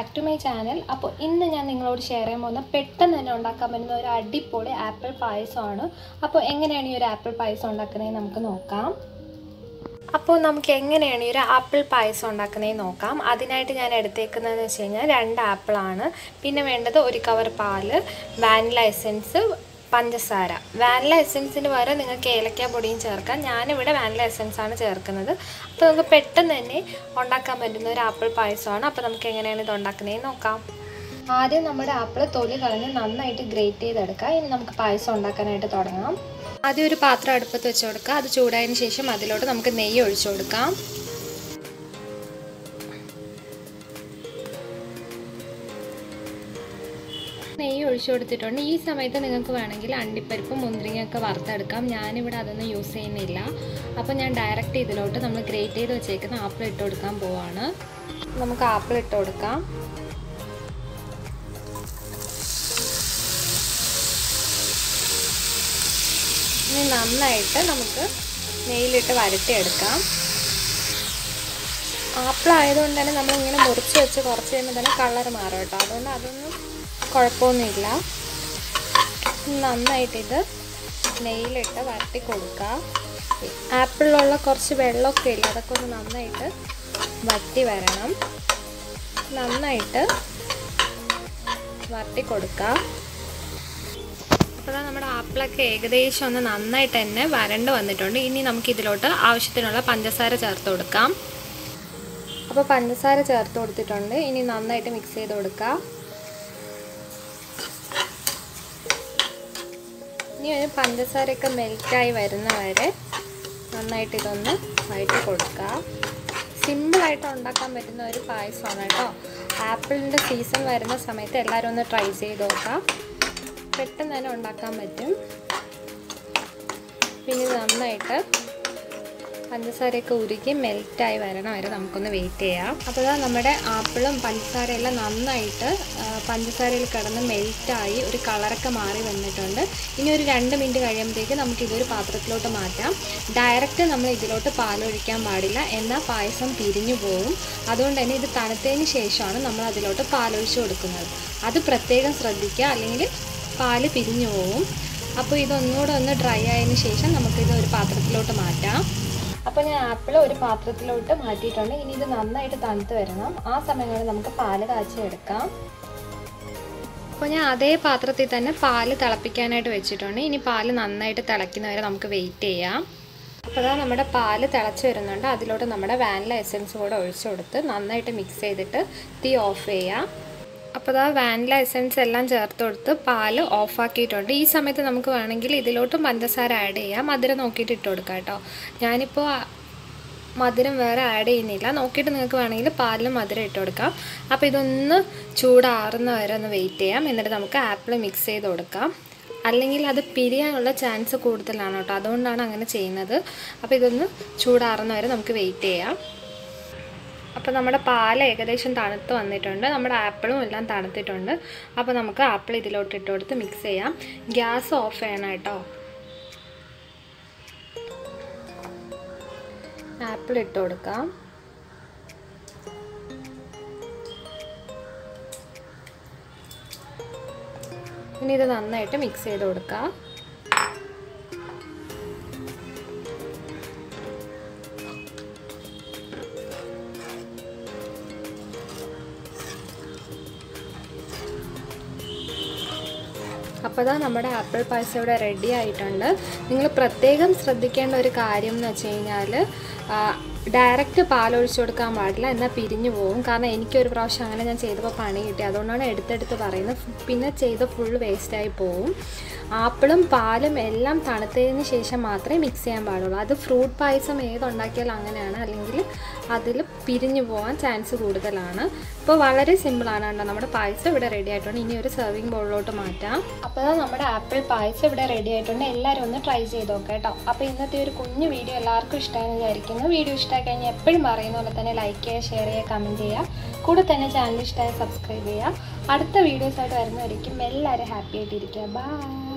back to my channel അപ്പോൾ ഇന്ന് ഞാൻ നിങ്ങളോട് ഷെയർ ചെയ്യാൻ പോകുന്ന പെട്ടെന്ന് തന്നെ ഉണ്ടാക്കാൻ പറ്റുന്ന ഒരു അടിപൊളി ആപ്പിൾ പായസമാണ് അപ്പോൾ എങ്ങനെയാണ് ഈ ഒരു ആപ്പിൾ പായസം ഉണ്ടാക്കുന്നത് നമുക്ക് നോക്കാം അപ്പോൾ നമുക്ക് എങ്ങനെയാണ് ഈ ഒരു ആപ്പിൾ പായസം ഉണ്ടാക്കുന്നതെന്ന് നോക്കാം അതിനായിട്ട് ഞാൻ എടുത്തേക്കുന്നതെന്ന് വെച്ച് കഴിഞ്ഞാൽ രണ്ട് ആപ്പിളാണ് പിന്നെ വേണ്ടത് ഒരു കവർ പാല് വാനില എസൻസ് പഞ്ചസാര വാനില എസൻസിന് പകരം നിങ്ങൾക്ക് ഏലക്ക പൊടിയും ചേർക്കാം ഞാനിവിടെ വാനില എസൻസ് ആണ് ചേർക്കുന്നത് അപ്പോൾ നമുക്ക് പെട്ടെന്ന് തന്നെ ഉണ്ടാക്കാൻ പറ്റുന്ന ഒരു ആപ്പിൾ പായസമാണ് അപ്പോൾ നമുക്ക് എങ്ങനെയാണ് ഇത് ഉണ്ടാക്കുന്നതെന്ന് നോക്കാം ആദ്യം നമ്മുടെ ആപ്പിൾ തൊലി കളഞ്ഞ് നന്നായിട്ട് ഗ്രേറ്റ് ചെയ്തെടുക്കാം ഇനി നമുക്ക് പായസം ഉണ്ടാക്കാനായിട്ട് തുടങ്ങാം ആദ്യം ഒരു പാത്രം അടുപ്പത്ത് വെച്ച് കൊടുക്കുക അത് ചൂടായതിന് ശേഷം അതിലോട്ട് നമുക്ക് നെയ്യ് ഒഴിച്ചു കൊടുക്കാം നെയ്യ് ഒഴിച്ചു കൊടുത്തിട്ടുണ്ട് ഈ സമയത്ത് നിങ്ങൾക്ക് വേണമെങ്കിൽ അണ്ടിപ്പരിപ്പും മുന്തിരിങ്ങയൊക്കെ വറുത്തെടുക്കാം ഞാനിവിടെ അതൊന്നും യൂസ് ചെയ്യുന്നില്ല അപ്പോൾ ഞാൻ ഡയറക്റ്റ് ഇതിലോട്ട് നമ്മൾ ഗ്രേറ്റ് ചെയ്ത് വെച്ചേക്കുന്ന ആപ്പിൾ ഇട്ട് കൊടുക്കാൻ പോവാണ് നമുക്ക് ആപ്പിൾ ഇട്ട് കൊടുക്കാം ഇനി നന്നായിട്ട് നമുക്ക് നെയ്യിലിട്ട് വരട്ടിയെടുക്കാം ആപ്പിൾ ആയതുകൊണ്ട് തന്നെ നമ്മളിങ്ങനെ മുറിച്ച് വെച്ച് കുറച്ച് കഴിയുമ്പോൾ തന്നെ കളർ മാറും കേട്ടോ അതുകൊണ്ട് അതൊന്നും കുഴപ്പമൊന്നുമില്ല നന്നായിട്ടിത് നെയ്യിലിട്ട് വരട്ടി കൊടുക്കുക ആപ്പിളിലുള്ള കുറച്ച് വെള്ളമൊക്കെ ഇല്ല അതൊക്കെ ഒന്ന് നന്നായിട്ട് വറ്റി വരണം നന്നായിട്ട് വരട്ടി കൊടുക്കുക അപ്പോൾ നമ്മുടെ ആപ്പിളൊക്കെ ഏകദേശം ഒന്ന് നന്നായിട്ട് തന്നെ വരണ്ട് വന്നിട്ടുണ്ട് ഇനി നമുക്ക് ഇതിലോട്ട് ആവശ്യത്തിനുള്ള പഞ്ചസാര ചേർത്ത് കൊടുക്കാം അപ്പോൾ പഞ്ചസാര ചേർത്ത് കൊടുത്തിട്ടുണ്ട് ഇനി നന്നായിട്ട് മിക്സ് ചെയ്ത് കൊടുക്കുക ഇനി ഒരു പഞ്ചസാരയൊക്കെ മെൽറ്റായി വരുന്ന വരെ നന്നായിട്ട് ഇതൊന്ന് വഴറ്റി കൊടുക്കുക സിമ്പിളായിട്ട് ഉണ്ടാക്കാൻ പറ്റുന്ന ഒരു പായസമാണ് കേട്ടോ ആപ്പിളിൻ്റെ സീസൺ വരുന്ന സമയത്ത് എല്ലാവരും ഒന്ന് ട്രൈ ചെയ്ത് നോക്കാം പെട്ടെന്ന് തന്നെ ഉണ്ടാക്കാൻ പറ്റും പിന്നെ നന്നായിട്ട് പഞ്ചസാരയൊക്കെ ഉരുക്കി മെൽറ്റായി വരണം വരെ നമുക്കൊന്ന് വെയിറ്റ് ചെയ്യാം അപ്പോൾ ഇതാ നമ്മുടെ ആപ്പിളും പഞ്ചസാരയെല്ലാം നന്നായിട്ട് പഞ്ചസാരയിൽ കിടന്ന് മെൽറ്റായി ഒരു കളറൊക്കെ മാറി വന്നിട്ടുണ്ട് ഇനി ഒരു രണ്ട് മിനിറ്റ് കഴിയുമ്പോഴത്തേക്ക് നമുക്ക് ഇതൊരു പാത്രത്തിലോട്ട് മാറ്റാം ഡയറക്റ്റ് നമ്മൾ ഇതിലോട്ട് പാലൊഴിക്കാൻ പാടില്ല എന്നാൽ പായസം പിരിഞ്ഞു പോകും അതുകൊണ്ട് തന്നെ ഇത് തണുത്തതിന് ശേഷമാണ് നമ്മൾ അതിലോട്ട് പാലൊഴിച്ച് കൊടുക്കുന്നത് അത് പ്രത്യേകം ശ്രദ്ധിക്കുക അല്ലെങ്കിൽ പാല് പിരിഞ്ഞു പോകും അപ്പോൾ ഇതൊന്നുകൂടെ ഒന്ന് ഡ്രൈ ആയതിനു ശേഷം നമുക്കിത് ഒരു പാത്രത്തിലോട്ട് മാറ്റാം അപ്പോൾ ഞാൻ ആപ്പിൾ ഒരു പാത്രത്തിലോട്ട് മാറ്റിയിട്ടുണ്ട് ഇനി ഇത് നന്നായിട്ട് തണുത്ത് വരണം ആ സമയങ്ങളിൽ നമുക്ക് പാല് കാച്ചി എടുക്കാം അപ്പോൾ ഞാൻ അതേ പാത്രത്തിൽ തന്നെ പാല് തിളപ്പിക്കാനായിട്ട് വെച്ചിട്ടുണ്ട് ഇനി പാല് നന്നായിട്ട് തിളയ്ക്കുന്നവരെ നമുക്ക് വെയിറ്റ് ചെയ്യാം അപ്പോൾ അതാ നമ്മുടെ പാല് തിളച്ച് വരുന്നുണ്ട് അതിലോട്ട് നമ്മുടെ വാനില എസൻസ് കൂടെ ഒഴിച്ചു കൊടുത്ത് നന്നായിട്ട് മിക്സ് ചെയ്തിട്ട് തീ ഓഫ് ചെയ്യാം അപ്പോൾ ഇതാ വാനില എസൻസ് എല്ലാം ചേർത്ത് കൊടുത്ത് പാല് ഓഫാക്കിയിട്ടുണ്ട് ഈ സമയത്ത് നമുക്ക് വേണമെങ്കിൽ ഇതിലോട്ടും പഞ്ചസാര ആഡ് ചെയ്യാം മധുരം നോക്കിയിട്ട് ഇട്ട് കൊടുക്കാം കേട്ടോ ഞാനിപ്പോൾ മധുരം വേറെ ആഡ് ചെയ്യുന്നില്ല നോക്കിയിട്ട് നിങ്ങൾക്ക് വേണമെങ്കിൽ പാലിലും മധുരം ഇട്ട് കൊടുക്കാം അപ്പോൾ ഇതൊന്ന് ചൂടാറുന്ന വരെ ഒന്ന് വെയിറ്റ് ചെയ്യാം എന്നിട്ട് നമുക്ക് ആപ്പിൾ മിക്സ് ചെയ്ത് കൊടുക്കാം അല്ലെങ്കിൽ അത് പിരിയാനുള്ള ചാൻസ് കൂടുതലാണ് കേട്ടോ അതുകൊണ്ടാണ് അങ്ങനെ ചെയ്യുന്നത് അപ്പോൾ ഇതൊന്ന് ചൂടാറുന്ന വരെ നമുക്ക് വെയിറ്റ് ചെയ്യാം അപ്പോൾ നമ്മുടെ പാൽ ഏകദേശം തണുത്ത് വന്നിട്ടുണ്ട് നമ്മുടെ ആപ്പിളും എല്ലാം തണുത്തിട്ടുണ്ട് അപ്പോൾ നമുക്ക് ആപ്പിൾ ഇതിലോട്ട് ഇട്ട് കൊടുത്ത് മിക്സ് ചെയ്യാം ഗ്യാസ് ഓഫ് ചെയ്യണം കേട്ടോ ആപ്പിൾ ഇട്ട് കൊടുക്കാം ഇനി ഇത് നന്നായിട്ട് മിക്സ് ചെയ്ത് കൊടുക്കാം അപ്പോൾ ഇതാ നമ്മുടെ ആപ്പിൾ പായസം ഇവിടെ റെഡി ആയിട്ടുണ്ട് നിങ്ങൾ പ്രത്യേകം ശ്രദ്ധിക്കേണ്ട ഒരു കാര്യം എന്ന് വെച്ച് കഴിഞ്ഞാൽ ഡയറക്റ്റ് പാലൊഴിച്ചു കൊടുക്കാൻ പാടില്ല എന്നാൽ പിരിഞ്ഞു പോകും കാരണം എനിക്കൊരു പ്രാവശ്യം അങ്ങനെ ഞാൻ ചെയ്തപ്പോൾ പണി കിട്ടി അതുകൊണ്ടാണ് എടുത്തെടുത്ത് പറയുന്നത് പിന്നെ ചെയ്ത ഫുൾ വേസ്റ്റായി പോവും ആപ്പിളും പാലും എല്ലാം തണുത്തതിന് ശേഷം മാത്രമേ മിക്സ് ചെയ്യാൻ പാടുള്ളൂ അത് ഫ്രൂട്ട് പായസം ഏതുണ്ടാക്കിയാലും അങ്ങനെയാണ് അല്ലെങ്കിൽ അതിൽ പിരിഞ്ഞു പോകാൻ ചാൻസ് കൂടുതലാണ് ഇപ്പോൾ വളരെ സിമ്പിളാണ് കേട്ടോ നമ്മുടെ പായസം ഇവിടെ റെഡി ആയിട്ടുണ്ട് ഇനി ഒരു സെർവിങ് ബൗളിലോട്ട് മാറ്റാം അപ്പോൾ നമ്മുടെ ആപ്പിൾ പായസം ഇവിടെ റെഡി ആയിട്ടുണ്ട് എല്ലാവരും ഒന്ന് ട്രൈ ചെയ്ത് നോക്കാം കേട്ടോ അപ്പോൾ ഇന്നത്തെ ഒരു കുഞ്ഞു വീഡിയോ എല്ലാവർക്കും ഇഷ്ടമായെന്ന് വിചാരിക്കുന്നു വീഡിയോ ഇഷ്ടമായി കഴിഞ്ഞാൽ എപ്പോഴും പറയുന്ന പോലെ തന്നെ ലൈക്ക് ചെയ്യുക ഷെയർ ചെയ്യുക കമൻറ്റ് ചെയ്യുക കൂടെ തന്നെ ചാനൽ ഇഷ്ടമായി സബ്സ്ക്രൈബ് ചെയ്യുക അടുത്ത വീഡിയോസായിട്ട് വരുന്നവരിക്കും എല്ലാവരും ഹാപ്പി ആയിട്ടിരിക്കുക ബൈ